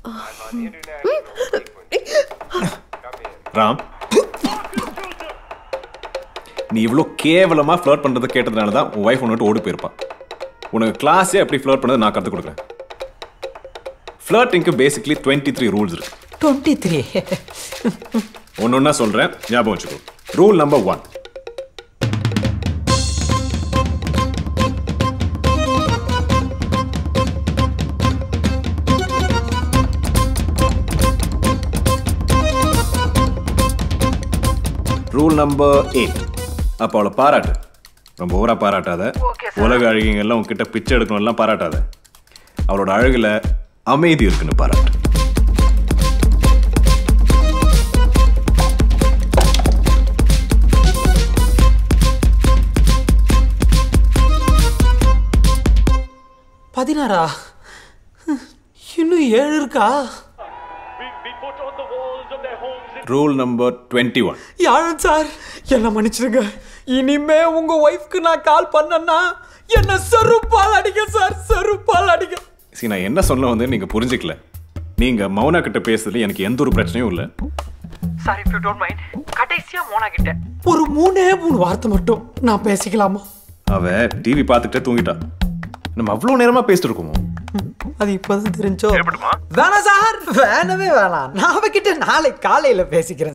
ராம் நீ இவ்வளோ கேவலமாக ஃப்ளர்ட் பண்ணுறதை கேட்டதுனால தான் உன் ஒய்ஃப் ஒன்று ஓடி போயிருப்பான் உனக்கு கிளாஸே எப்படி ஃப்ளர்ட் பண்ணது நான் கற்றுக் கொடுக்குறேன் ஃப்ளர்ட்டிங்க்கு பேசிக்லி டுவெண்ட்டி த்ரீ ரூல்ஸ் இருக்கு டுவெண்ட்டி த்ரீ ஒன்று ஒன்றா சொல்கிறேன் ஞாபகம் வச்சுக்கோ rule number one rule number eight அப்போ அவளை பாராட்டு ரொம்ப ஊரா பாராட்டாத உலக அழகிங்கெல்லாம் உன்கிட்ட பிச்சை எடுக்கணும்லாம் பாராட்டாத அவளோட அழகுல அமைதி இருக்குன்னு பாராட்டு பதினாறா இன்னும் ஏழு இருக்கா rule number twenty one Yazhan sir என்ன மன்னிச்சிடுங்க இனிமே உங்க ஒய்ஃப்க்கு நான் கால் பண்ணேன்னா என்ன செருப்பால் அடிக்க சார் செருப்பால் அடிக்க சரி நான் என்ன சொல்ல வந்து நீங்க புரிஞ்சுக்கல நீங்க மௌனா கிட்ட பேசுறதுல எனக்கு எந்த ஒரு பிரச்சனையும் இல்லை sir if you don't mind கடைசியா மோனா கிட்ட ஒரு மூணே மூணு வார்த்தை மட்டும் நான் பேசிக்கலாமா அவ டிவி பார்த்துட்டே தூங்கிட்டா நம்ம அவ்வளோ நேரமா பேசிட்டு இருக்கோமோ அது இப்பதான் தெரிஞ்சோ வேணாம் சார் வேணவே வேணாம் நான் அவகிட்ட நாளைக்கு காலையில பேசிக்கிறேன்